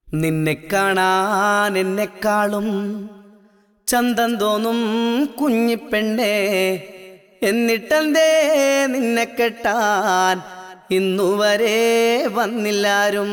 നിന്നെ കാണാൻ എന്നെക്കാളും ചന്തം തോന്നും കുഞ്ഞിപ്പെണ്ണേ എന്നിട്ടെന്തേ നിന്നെ കെട്ടാൻ ഇന്നുവരെ വന്നില്ലാരും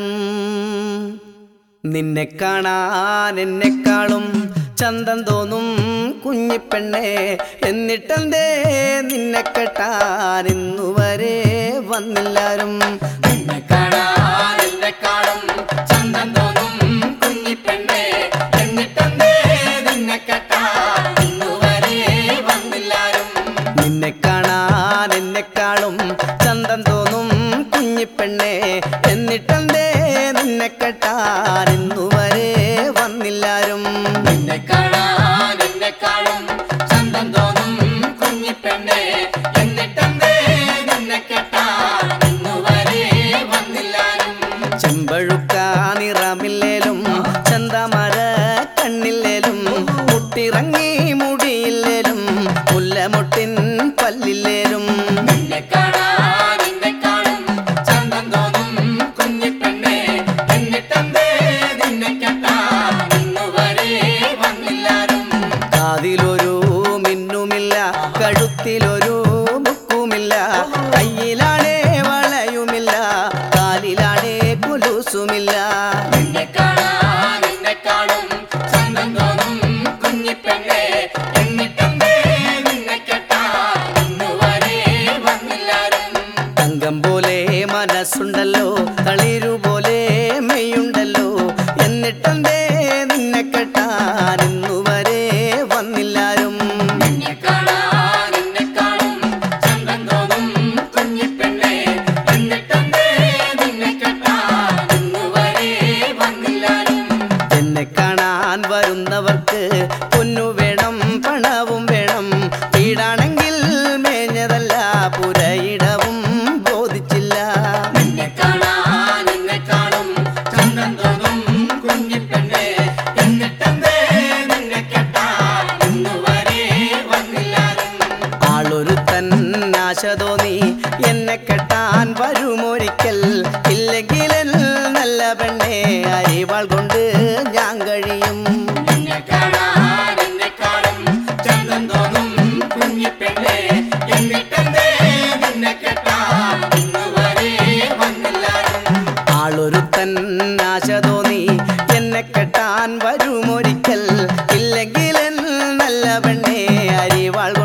നിന്നെ കാണാൻ എന്നെക്കാളും ചന്തം തോന്നും കുഞ്ഞിപ്പെണ്ണേ എന്നിട്ടെന്തേ നിന്നെ കെട്ടാൻ ഇന്നുവരെ വന്നില്ലാരും നിന്നെ കാണാൻ എന്നെക്കാളും ചന്തം തോന്നും കുഞ്ഞിപ്പെണ്ണേ എന്നിട്ടെന്തേ നിന്നെ കെട്ടാൻ ഇന്നുവരെ വന്നില്ലാരും നിന്നെ കാണാൻ എന്നെക്കാളും ചന്തം തോന്നും കുഞ്ഞിപ്പെണ്ണേ എന്നിട്ടെന്തേ നിന്നെ കെട്ടാൻ ഇന്നുവരെ വന്നില്ലാരും നിന്നെ കാണാൻ എന്നെക്കാളും ചന്തം തോന്നും കുഞ്ഞിപ്പെണ്ണേ എന്നിട്ടെന്തേ നിന്നെ കെട്ടാൻ ഇന്നുവരെ വന്നില്ലാരും ചെമ്പഴുക്ക നിറമില്ലേലും ചന്തമര കണ്ണില്ലേലും മുട്ടിറങ്ങി മുടിയില്ലേലും മുല്ലമുട്ടിൻ പല്ലില്ലേലും നിന്നെ കാണാൻ എന്നെക്കാളും ചന്തം തോന്നും കുഞ്ഞിപ്പെണ്ണേ എന്നിട്ടെന്തേ നിന്നെ കെട്ടാൻ ഇന്നുവരെ വന്നില്ലാരും കാതിലൊരു മിന്നുമില്ല കഴുത്തിലൊരു മുക്കുമില്ല കയ്യിലാണേ വളയുമില്ല കാലിലാണേ കുലുസുമില്ല നിന്നെ കാണാൻ എന്നെക്കാളും ചന്തം തോന്നും കുഞ്ഞിപ്പെണ്ണേ എന്നിട്ടെന്തേ നിന്നെ കെട്ടാൻ ഇന്നുവരെ വന്നില്ലാരും തങ്കം പോലെ മനസ്സുണ്ടല്ലോ തളിരു പോലെ മെയ്യുണ്ടല്ലോ എന്നിട്ടെന്തേ നിന്നെ കെട്ടാൻ ഇന്നുവരെ വന്നില്ലാരും നിന്നെ കാണാൻ എന്നെക്കാളും ചന്തം തോന്നും കുഞ്ഞിപ്പെണ്ണേ എന്നിട്ടെന്തേ നിന്നെ കെട്ടാൻ ഇന്നുവരെ വന്നില്ലാരും എന്നെ കാണാൻ വരുന്നവർക്ക് പൊന്നു വേണം പണവും വേണം വീടാണെങ്കിൽ മേഞ്ഞതല്ല പുരയിടവും ബോധിച്ചില്ല നിന്നെ കാണാൻ എന്നെക്കാളും ചന്തം തോന്നും കുഞ്ഞിപ്പെണ്ണേ എന്നിട്ടെന്തേ നിന്നെ കെട്ടാൻ ഇന്നുവരെ വന്നില്ലാരും ആളൊരുത്തൻ ആശ തോന്നി എന്നെ കെട്ടാൻ വരുമൊരിക്കൽ ഇല്ലെങ്കിൽ നല്ല പെണ്ണെ അരിവാൾ കൊണ്ട് ഞാൻ കഴിയും നിന്നെ കാണാൻ എന്നെക്കാളും ചന്തം തോന്നും കുഞ്ഞിപ്പെണ്ണേ എന്നിട്ടെന്തേ നിന്നെ കെട്ടാൻ ഇന്നുവരെ വന്നില്ലാരും ആളൊരുത്തൻ ആശ തോന്നി എന്നെ കെട്ടാൻ വരുമൊരിക്കൽ ഇല്ലെങ്കിൽ നല്ല പെണ്ണെ അരിവാൾ